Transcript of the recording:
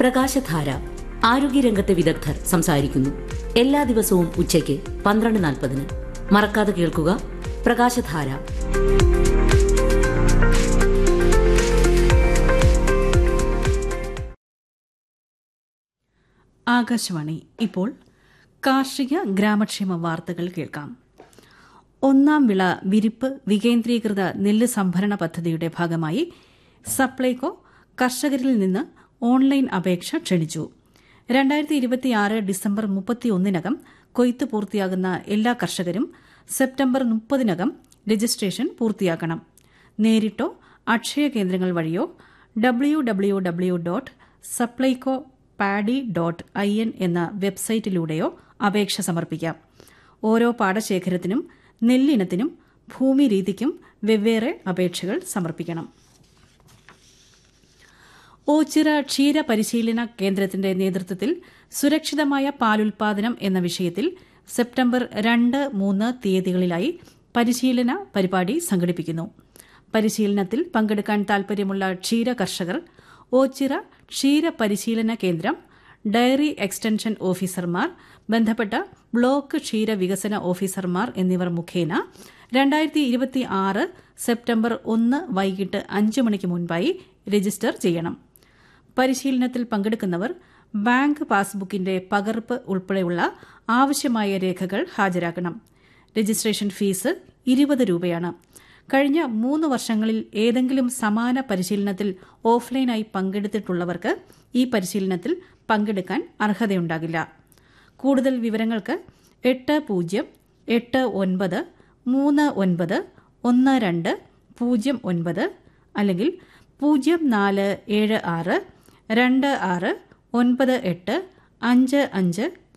പ്രകാശധാര ആരോഗ്യരംഗത്തെ വിദഗ്ധർ സംസാരിക്കുന്നു എല്ലാ ദിവസവും ഉച്ചയ്ക്ക് പന്ത്രണ്ട് നാൽപ്പതിന് മറക്കാതെ കേൾക്കുക പ്രകാശധാര ആകാശവാണി ഇപ്പോൾ കാർഷിക ഗ്രാമക്ഷേമ വാർത്തകൾ കേൾക്കാം ഒന്നാം വിള വിരിപ്പ് വികേന്ദ്രീകൃത നെല്ല് സംഭരണ പദ്ധതിയുടെ ഭാഗമായി സപ്ലൈകോ കർഷകരിൽ നിന്ന് ഓൺലൈൻ അപേക്ഷ ക്ഷണിച്ചു രണ്ടായിരത്തി ഇരുപത്തിയാറ് ഡിസംബർ മുപ്പത്തിയൊന്നിനകം കൊയ്ത്ത് പൂർത്തിയാകുന്ന എല്ലാ കർഷകരും സെപ്റ്റംബർ മുപ്പതിനകം രജിസ്ട്രേഷൻ പൂർത്തിയാക്കണം നേരിട്ടോ അക്ഷയ കേന്ദ്രങ്ങൾ വഴിയോ W W W dot Supplyco paddy dot I N എന്ന വെബ്സൈറ്റിലൂടെയോ അപേക്ഷ സമർപ്പിക്കാം ഓരോ പാടശേഖരത്തിനും നെല്ലിനത്തിനും ഭൂമി രീതിക്കും വെവ്വേറെ അപേക്ഷകൾ സമർപ്പിക്കണം ഓച്ചിറ ക്ഷീര പരിശീലന കേന്ദ്രത്തിന്റെ നേതൃത്വത്തിൽ സുരക്ഷിതമായ പാലുൽപാദനം എന്ന വിഷയത്തിൽ സെപ്റ്റംബർ രണ്ട് മൂന്ന് തീയതികളിലായി പരിശീലന പരിപാടി സംഘടിപ്പിക്കുന്നു പരിശീലനത്തിൽ പങ്കെടുക്കാൻ താൽപര്യമുള്ള ക്ഷീര കർഷകർ ഓച്ചിറ ക്ഷീര പരിശീലന കേന്ദ്രം ഡയറി എക്സ്റ്റൻഷൻ ഓഫീസർമാർ ബന്ധപ്പെട്ട ബ്ലോക്ക് ക്ഷീര വികസന ഓഫീസർമാർ എന്നിവർ മുഖേന രണ്ടായിരത്തി ഇരുപത്തി ആറ് സെപ്റ്റംബർ ഒന്ന് വൈകിട്ട് അഞ്ച് മണിക്ക് മുൻപായി രജിസ്റ്റർ ചെയ്യണം പരിശീലനത്തിൽ പങ്കെടുക്കുന്നവർ ബാങ്ക് പാസ്ബുക്കിന്റെ പകർപ്പ് ഉൾപ്പെടെയുള്ള ആവശ്യമായ രേഖകൾ ഹാജരാക്കണം രജിസ്ട്രേഷൻ ഫീസ് ഇരുപത് രൂപയാണ് കഴിഞ്ഞ മൂന്ന് വർഷങ്ങളിൽ ഏതെങ്കിലും സമാന പരിശീലനത്തിൽ ഓഫ്ലൈനായി പങ്കെടുത്തിട്ടുള്ളവർക്ക് ഈ പരിശീലനത്തിൽ പങ്കെടുക്കാൻ അർഹതയുണ്ടാകില്ല കൂടുതൽ വിവരങ്ങൾക്ക് എട്ട് പൂജ്യം എട്ട് ഒൻപത് മൂന്ന് ഒൻപത് ഒന്ന് രണ്ട് പൂജ്യം ഒൻപത് അല്ലെങ്കിൽ പൂജ്യം നാല് ഏഴ് ആറ് രണ്ട് ആറ് ഒൻപത് എട്ട് അഞ്ച് അഞ്ച്